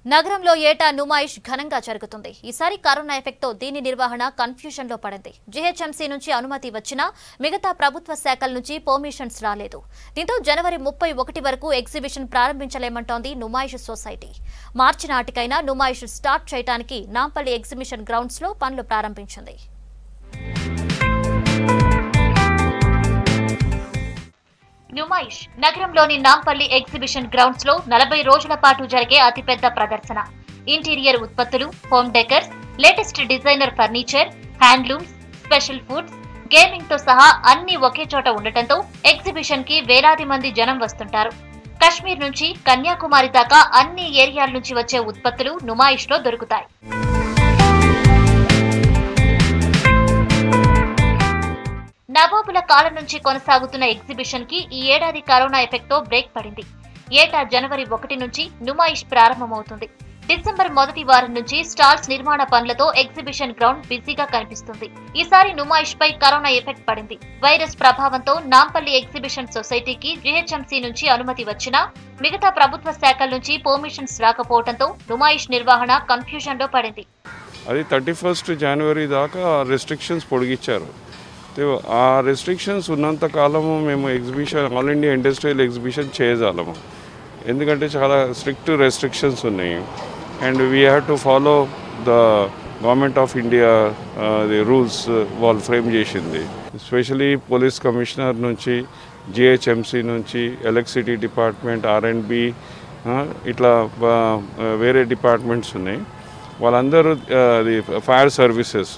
నగరంలో ఏటా నుమాయిష్ ఘనంగా జరుగుతుంది ఈసారి కరోనా ఎఫెక్ట్తో దీని నిర్వహణ కన్ఫ్యూజన్ లో పడింది జీహెచ్ఎంసీ నుంచి అనుమతి వచ్చినా మిగతా ప్రభుత్వ శాఖల నుంచి పర్మిషన్స్ రాలేదు దీంతో జనవరి ముప్పై ఒకటి వరకు ఎగ్జిబిషన్ ప్రారంభించలేమంటోంది నుమాయిష్ సొసైటీ మార్చి నాటికైనా నుమాయిష్ స్టార్ట్ చేయడానికి నాంపల్లి ఎగ్జిబిషన్ గ్రౌండ్స్ లో పనులు ప్రారంభించింది నుమాయిష్ నగరంలోని నాంపల్లి ఎగ్జిబిషన్ గ్రౌండ్స్ లో నలభై రోజుల పాటు జరిగే అతిపెద్ద ప్రదర్శన ఇంటీరియర్ ఉత్పత్తులు home decors latest designer furniture handlooms special foods gaming తో సహా అన్ని ఒకే చోట ఉండటంతో ఎగ్జిబిషన్ కి వేలాది మంది జనం వస్తుంటారు కశ్మీర్ నుంచి కన్యాకుమారి దాకా అన్ని ఏరియాల నుంచి వచ్చే ఉత్పత్తులు నుమాయిష్ లో దొరుకుతాయి నవాబుల కాలం నుంచి కొనసాగుతున్న ఎగ్జిబిషన్ కి ఈ ఏడాది కరోనా ఎఫెక్ట్ తో బ్రేక్ పడింది ఏటా జనవరి ఒకటి నుంచి నుమాయిష్ ప్రారంభమవుతుంది డిసెంబర్ మొదటి వారం నుంచి స్టాల్స్ నిర్మాణ పనులతో ఎగ్జిబిషన్ గ్రౌండ్ బిజీగా కనిపిస్తుంది ఈసారి నుమాయిష్ పై కరోనా ఎఫెక్ట్ పడింది వైరస్ ప్రభావంతో నాంపల్లి ఎగ్జిబిషన్ సొసైటీకి జీహెచ్ఎంసీ నుంచి అనుమతి వచ్చినా మిగతా ప్రభుత్వ శాఖల నుంచి పర్మిషన్స్ రాకపోవడంతో నుమాయిష్ నిర్వహణ కన్ఫ్యూజన్ లో పడింది అది థర్టీ ఫస్ట్ జనవరి దాకా రెస్ట్రిక్షన్స్ పొడిగించారు అయితే ఆ రెస్ట్రిక్షన్స్ ఉన్నంత కాలము మేము exhibition all India industrial exhibition చేయజాలము ఎందుకంటే చాలా స్ట్రిక్ట్ రెస్ట్రిక్షన్స్ ఉన్నాయి and we have to follow the government of India the rules వాళ్ళు ఫ్రేమ్ చేసింది ఎస్పెషలీ పోలీస్ కమిషనర్ నుంచి జిహెచ్ఎంసి నుంచి ఎలక్ట్రిసిటీ డిపార్ట్మెంట్ ఆర్ఎండ్బి ఇట్లా ఆ, వేరే డిపార్ట్మెంట్స్ ఉన్నాయి వాళ్ళందరూ ఆ, అది ఫైర్ సర్వీసెస్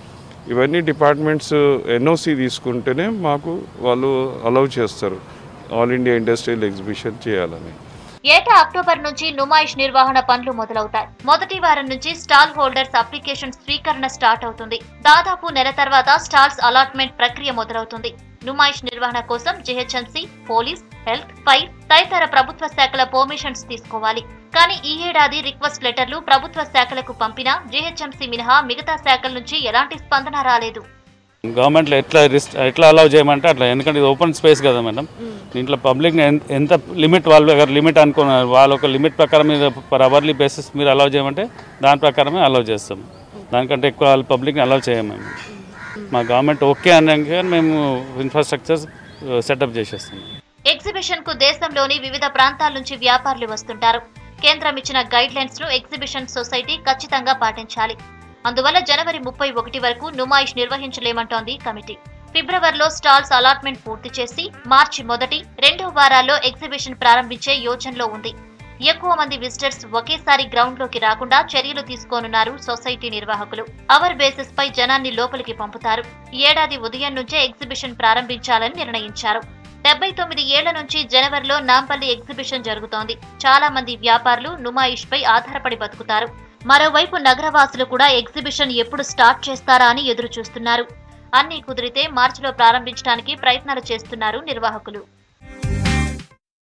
ఇవన్నీ డిపార్ట్మెంట్స్ ఎన్ఓసి తీసుకుంటేనే మాకు వాళ్ళు అలౌ చేస్తారు ఆల్ ఇండియా ఇండస్ట్రియల్ ఎగ్జిబిషన్ చేయాలని ఏటా అక్టోబర్ నుంచి నుమాయిష్ నిర్వహణ పనులు మొదలవుతాయి మొదటి వారం నుంచి స్టాల్ హోల్డర్స్ అప్లికేషన్ స్వీకరణ స్టార్ట్ అవుతుంది దాదాపు నెల తర్వాత స్టాల్స్ అలాట్మెంట్ ప్రక్రియ మొదలవుతుంది నుమాయిష్ నిర్వహణ కోసం జిహెచ్ఎంసీ పోలీస్ హెల్త్ ఫైర్ తదితర ప్రభుత్వ శాఖల పర్మిషన్స్ తీసుకోవాలి కానీ ఈ ఏడాది రిక్వెస్ట్ లెటర్లు ప్రభుత్వ శాఖలకు పంపినా జిహెచ్ఎంసీ మినహా మిగతా శాఖల నుంచి ఎలాంటి స్పందన రాలేదు గవర్నమెంట్లో ఎట్లా రిస్ట్ ఎట్లా అలౌ చేయమంటే అట్లా ఎందుకంటే ఇది ఓపెన్ స్పేస్ కదా మేడం దీంట్లో పబ్లిక్ని ఎంత ఎంత లిమిట్ వాళ్ళు దగ్గర లిమిట్ అనుకున్నారు వాళ్ళ ఒక లిమిట్ ప్రకారం మీద పర్ అవర్లీ బేసిస్ మీరు అలౌ చేయమంటే దాని ప్రకారమే అలౌ చేస్తాం దానికంటే ఎక్కువ వాళ్ళ పబ్లిక్ని అలౌ చేయము మేము మా గవర్నమెంట్ ఓకే అన్నాక మేము ఇన్ఫ్రాస్ట్రక్చర్ సెటప్ చేసేస్తాం ఎగ్జిబిషన్ కు దేశంలోని వివిధ ప్రాంతాల నుంచి వ్యాపారులు వస్తుంటారు కేంద్రం ఇచ్చిన గైడ్ లైన్స్ ను ఎగ్జిబిషన్ సొసైటీ ఖచ్చితంగా పాటించాలి అందువల్ల జనవరి ముప్పై ఒకటి వరకు నుమాయిష్ నిర్వహించలేమంటోంది కమిటీ ఫిబ్రవరిలో స్టాల్స్ అలాట్మెంట్ పూర్తి చేసి మార్చి మొదటి రెండో వారాల్లో ఎగ్జిబిషన్ ప్రారంభించే యోచనలో ఉంది ఎక్కువ మంది విజిటర్స్ ఒకేసారి గ్రౌండ్ లోకి రాకుండా చర్యలు తీసుకోనున్నారు సొసైటీ నిర్వాహకులు అవర్ బేసిస్ పై జనాన్ని లోపలికి పంపుతారు ఈ ఏడాది ఉదయం నుంచే ఎగ్జిబిషన్ ప్రారంభించాలని నిర్ణయించారు డెబ్బై తొమ్మిది ఏళ్ల నుంచి జనవరిలో నాంపల్లి ఎగ్జిబిషన్ జరుగుతోంది చాలా మంది వ్యాపారులు నుమాయిష్ పై ఆధారపడి బతుకుతారు మరోవైపు నగరవాసులు కూడా ఎగ్జిబిషన్ ఎప్పుడు స్టార్ట్ చేస్తారా అని ఎదురు చూస్తున్నారు అన్ని కుదిరితే మార్చిలో ప్రారంభించడానికి ప్రయత్నాలు చేస్తున్నారు నిర్వాహకులు